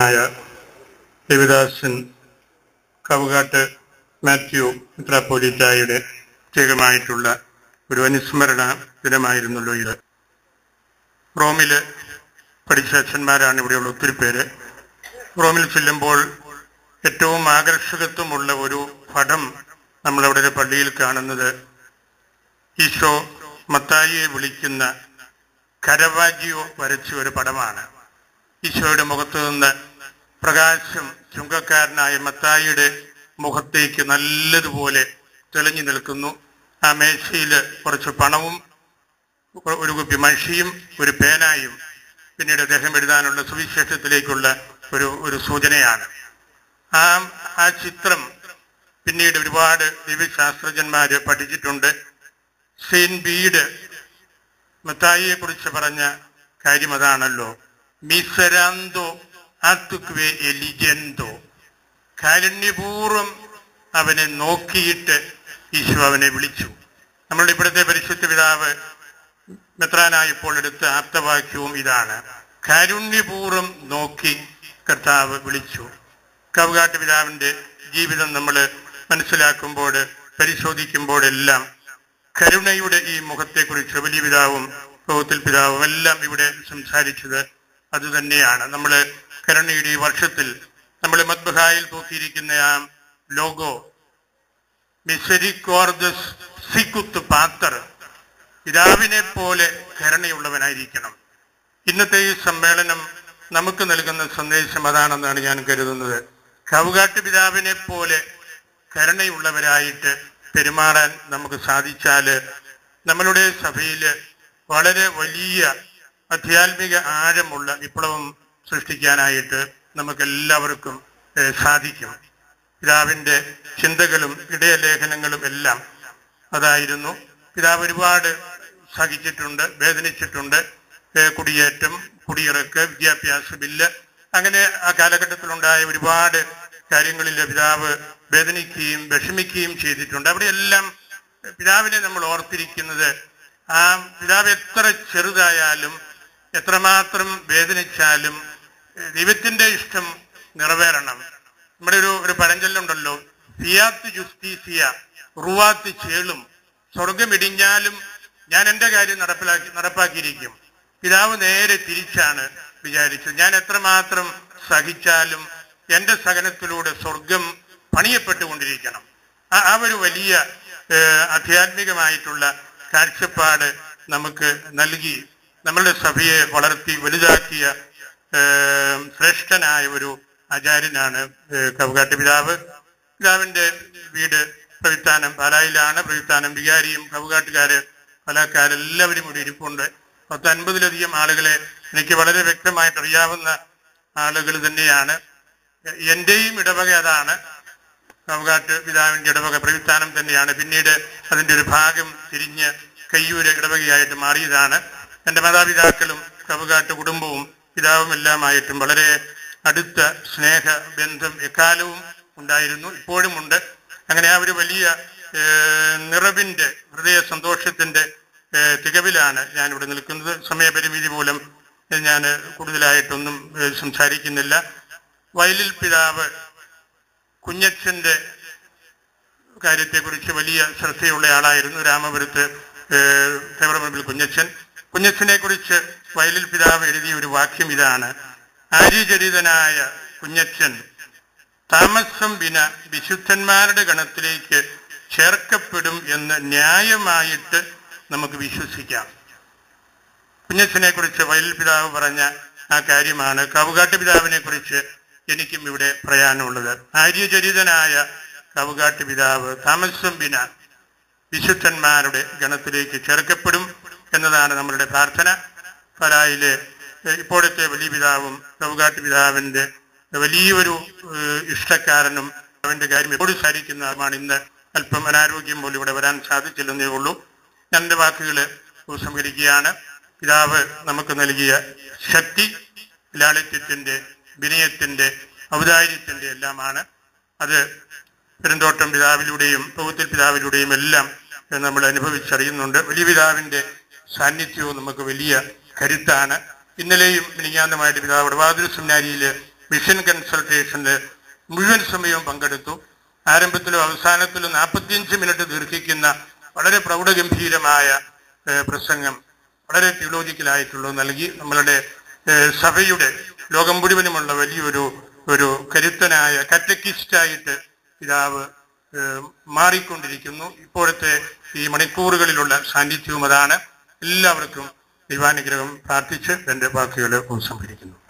ആയ ദേവദാസൻ കവുകാട്ട് മാത്യു മിത്രാപ്പോലിറ്റായുടെ പ്രത്യേകമായിട്ടുള്ള ഒരു അനുസ്മരണ ദിനമായിരുന്നല്ലോ ഇത് റോമില് പഠിച്ച അച്ഛന്മാരാണ് ഇവിടെയുള്ള ഒത്തിരി പേര് റോമിൽ ചെല്ലുമ്പോൾ ഏറ്റവും ആകർഷകത്വമുള്ള ഒരു പടം നമ്മളവിടെ ഒരു പള്ളിയിൽ കാണുന്നത് ഈശോ മത്തായിയെ വിളിക്കുന്ന കരവാജിയോ വരച്ച ഒരു പടമാണ് ഈശോയുടെ മുഖത്ത് നിന്ന് പ്രകാശം ചുങ്കക്കാരനായ മത്തായിയുടെ മുഖത്തേക്ക് നല്ലതുപോലെ തെളിഞ്ഞു നിൽക്കുന്നു ആ മേശയിൽ കുറച്ച് പണവും ഒരു കുപ്പി മഷിയും ഒരു പേനായും പിന്നീട് അദ്ദേഹം എഴുതാനുള്ള സുവിശേഷത്തിലേക്കുള്ള ഒരു ഒരു സൂചനയാണ് ആ ആ ചിത്രം പിന്നീട് ഒരുപാട് ദിവ്യശാസ്ത്രജ്ഞന്മാര് പഠിച്ചിട്ടുണ്ട് സെയിൻ ബീഡ് മത്തായിയെ കുറിച്ച് പറഞ്ഞ കാര്യം അതാണല്ലോ മിസരാന്തോ ആത്തുക്വേ എലിജന്തോ കാരുണ്യപൂർവം അവനെ നോക്കിയിട്ട് ഈശോ അവനെ വിളിച്ചു നമ്മളുടെ ഇപ്പോഴത്തെ പരിശുദ്ധ പിതാവ് മെത്രാനായപ്പോൾ എടുത്ത ആപ്തവാക്യവും ഇതാണ് കാരുണ്യപൂർവം നോക്കി കർത്താവ് വിളിച്ചു കവുകാട്ട് പിതാവിന്റെ ജീവിതം നമ്മൾ മനസ്സിലാക്കുമ്പോൾ പരിശോധിക്കുമ്പോഴെല്ലാം കരുണയുടെ ഈ മുഖത്തെക്കുറിച്ച് വലിയ പിതാവും ലോകത്തിൽ പിതാവും എല്ലാം ഇവിടെ സംസാരിച്ചത് അതുതന്നെയാണ് നമ്മൾ കരുണയുടെ ഈ വർഷത്തിൽ നമ്മൾ മദ്ബഹായിൽ തൂക്കിയിരിക്കുന്ന ആ ലോഗോ മിസരിക്കോർദസ് സിക്കുത്ത് പാത്തർ പിതാവിനെ പോലെ കരുണയുള്ളവനായിരിക്കണം ഇന്നത്തെ ഈ സമ്മേളനം നമുക്ക് നൽകുന്ന സന്ദേശം അതാണെന്നാണ് ഞാൻ കരുതുന്നത് കവുകാട്ട് പിതാവിനെ പോലെ കരുണയുള്ളവരായിട്ട് പെരുമാറാൻ നമുക്ക് സാധിച്ചാല് നമ്മളുടെ സഭയില് വളരെ വലിയ ആധ്യാത്മിക ആഴമുള്ള വിപ്ലവം സൃഷ്ടിക്കാനായിട്ട് നമുക്ക് എല്ലാവർക്കും ഏഹ്, സാധിക്കും പിതാവിന്റെ ചിന്തകളും ഇടയലേഖനങ്ങളും എല്ലാം അതായിരുന്നു പിതാവ് ഒരുപാട് സഹിച്ചിട്ടുണ്ട് വേദനിച്ചിട്ടുണ്ട് ഏഹ്, കുടിയേറ്റം കുടിയിറക്ക് വിദ്യാഭ്യാസ ബില്ല് അങ്ങനെ ആ കാലഘട്ടത്തിലുണ്ടായ ഒരുപാട് കാര്യങ്ങളിൽ പിതാവ് വേദനിക്കുകയും വിഷമിക്കുകയും ചെയ്തിട്ടുണ്ട് അവിടെയെല്ലാം പിതാവിനെ നമ്മൾ ഓർത്തിരിക്കുന്നത് ആ പിതാവ് എത്ര ചെറുതായാലും എത്രമാത്രം വേദനിച്ചാലും ഏഹ്, ദൈവത്തിന്റെ ഇഷ്ടം നിറവേറണം നമ്മുടെ ഒരു ഒരു പഴഞ്ചൊല്ലുണ്ടല്ലോ ഫിയാത്ത് ജുസ്റ്റീസിയ റുവാത്ത് ചേളും സ്വർഗം ഇടിഞ്ഞാലും ഞാൻ എന്റെ കാര്യം നടപ്പിലാക്കി നടപ്പാക്കിയിരിക്കും പിതാവ് നേരെ തിരിച്ചാണ് വിചാരിച്ചത് ഞാൻ എത്രമാത്രം സഹിച്ചാലും എന്റെ സഹനത്തിലൂടെ സ്വർഗം പണിയപ്പെട്ടുകൊണ്ടിരിക്കണം ആ ആ ഒരു വലിയ ഏഹ്, ആധ്യാത്മികമായിട്ടുള്ള കാഴ്ചപ്പാട് നമുക്ക് നൽകി നമ്മളുടെ സഭയെ വളർത്തി വലുതാക്കിയ ഏഹ്, ശ്രേഷ്ഠനായ ഒരു ആചാര്യനാണ് ഏഹ്, കവുകാട്ട് പിതാവ് പിതാവിന്റെ വീട് പ്രവിത്താനം പാലായിലാണ് പ്രവിത്താനം വികാരിയും കവുകാട്ടുകാര് പാലക്കാരെല്ലാവരും ഇവിടെ ഇരിപ്പുണ്ട് പത്ത് അൻപതിലധികം ആളുകളെ എനിക്ക് വളരെ വ്യക്തമായിട്ട് അറിയാവുന്ന ആളുകൾ തന്നെയാണ് എന്റെയും ഇടവക അതാണ് കവുകാട്ട് പിതാവിന്റെ ഇടവക പ്രവിത്താനം തന്നെയാണ് പിന്നീട് അതിന്റെ ഒരു ഭാഗം തിരിഞ്ഞ് കയ്യൂര് ഇടവകയായിട്ട് മാറിയതാണ് എന്റെ മാതാപിതാക്കളും കവുകാട്ട് കുടുംബവും പിതാവും എല്ലാമായിട്ടും വളരെ അടുത്ത സ്നേഹ ബന്ധം എക്കാലവും ഉണ്ടായിരുന്നു ഇപ്പോഴും ഉണ്ട് അങ്ങനെ ആ ഒരു വലിയ ഏഹ്, നിറവിന്റെ ഹൃദയ സന്തോഷത്തിന്റെ ഏഹ്, തികവിലാണ് ഞാൻ ഇവിടെ നിൽക്കുന്നത് സമയപരിമിതി മൂലം ഞാൻ കൂടുതലായിട്ടൊന്നും ഏഹ്, സംസാരിക്കുന്നില്ല വയലിൽ പിതാവ് കുഞ്ഞച്ഛന്റെ കാര്യത്തെക്കുറിച്ച് വലിയ ശ്രദ്ധയുള്ള ആളായിരുന്നു രാമപുരത്ത് ഏഹ്, തേവറമ്പൽ കുഞ്ഞച്ഛൻ കുഞ്ഞച്ഛനെ കുറിച്ച് വയലിൽ പിതാവ് എഴുതിയ ഒരു വാക്യം ഇതാണ് ആര്യചരിതനായ കുഞ്ഞച്ഛൻ താമസം വിന വിശുദ്ധന്മാരുടെ ഗണത്തിലേക്ക് ചേർക്കപ്പെടും എന്ന് ന്യായമായിട്ട് നമുക്ക് വിശ്വസിക്കാം കുഞ്ഞച്ഛനെ കുറിച്ച് വയലിൽ പിതാവ് പറഞ്ഞ ആ കാര്യമാണ് കവുകാട്ട് പിതാവിനെ കുറിച്ച് എനിക്കും ഇവിടെ പറയാനുള്ളത് ആര്യചരിതനായ കവുകാട്ട് പിതാവ് താമസം വിന വിശുദ്ധന്മാരുടെ ഗണത്തിലേക്ക് ചേർക്കപ്പെടും എന്നതാണ് നമ്മളുടെ പ്രാർത്ഥന പലായിലെ ഏഹ്, ഇപ്പോഴത്തെ വലിയ പിതാവും കവുകാട്ട് പിതാവിന്റെ വലിയൊരു ഏഹ്, ഇഷ്ടക്കാരനും അവന്റെ കാര്യം എപ്പോഴും സാധിക്കുന്ന ആളുമാണ് ഇന്ന് അല്പം അനാരോഗ്യം പോലും ഇവിടെ വരാൻ സാധിച്ചില്ലെന്നേ ഉള്ളൂ ഞാൻ എന്റെ വാക്കുകള് ഉപസംഹരിക്കുകയാണ് പിതാവ് നമുക്ക് നൽകിയ ശക്തി ലാളിത്യത്തിന്റെ വിനയത്തിന്റെ ഔദാര്യത്തിന്റെ എല്ലാമാണ് അത് പെരുന്തോട്ടം പിതാവിലൂടെയും പൗത്തിൽ പിതാവിലൂടെയും എല്ലാം നമ്മൾ അനുഭവിച്ചറിയുന്നുണ്ട് വലിയ പിതാവിന്റെ സാന്നിധ്യവും നമുക്ക് വലിയ കരുത്താണ് ഇന്നലെയും മിനിഞ്ഞാന്തമായിട്ട് പിതാവ് വടവാതിരി സെമിനാരിയിൽ മിഷൻ കൺസൾട്ടേഷനിൽ മുഴുവൻ സമയവും പങ്കെടുത്തു ആരംഭത്തിലും അവസാനത്തിലും നാൽപ്പത്തിയഞ്ച് മിനിറ്റ് ദീർഘിക്കുന്ന വളരെ പ്രൗഢഗംഭീരമായ ഏഹ്, പ്രസംഗം വളരെ തിയോളജിക്കലായിട്ടുള്ളത് നൽകി നമ്മളുടെ ഏഹ്, സഭയുടെ ലോകം മുഴുവനുമുള്ള വലിയൊരു ഒരു കരുത്തനായ കറ്റക്കിസ്റ്റായിട്ട് പിതാവ് ഏഹ്, മാറിക്കൊണ്ടിരിക്കുന്നു ഇപ്പോഴത്തെ ഈ മണിക്കൂറുകളിലുള്ള സാന്നിധ്യവും അതാണ് എല്ലാവർക്കും ദൈവാനുഗ്രഹം പ്രാർത്ഥിച്ച് എന്റെ വാക്കുകൾ ഉപസംഹരിക്കുന്നു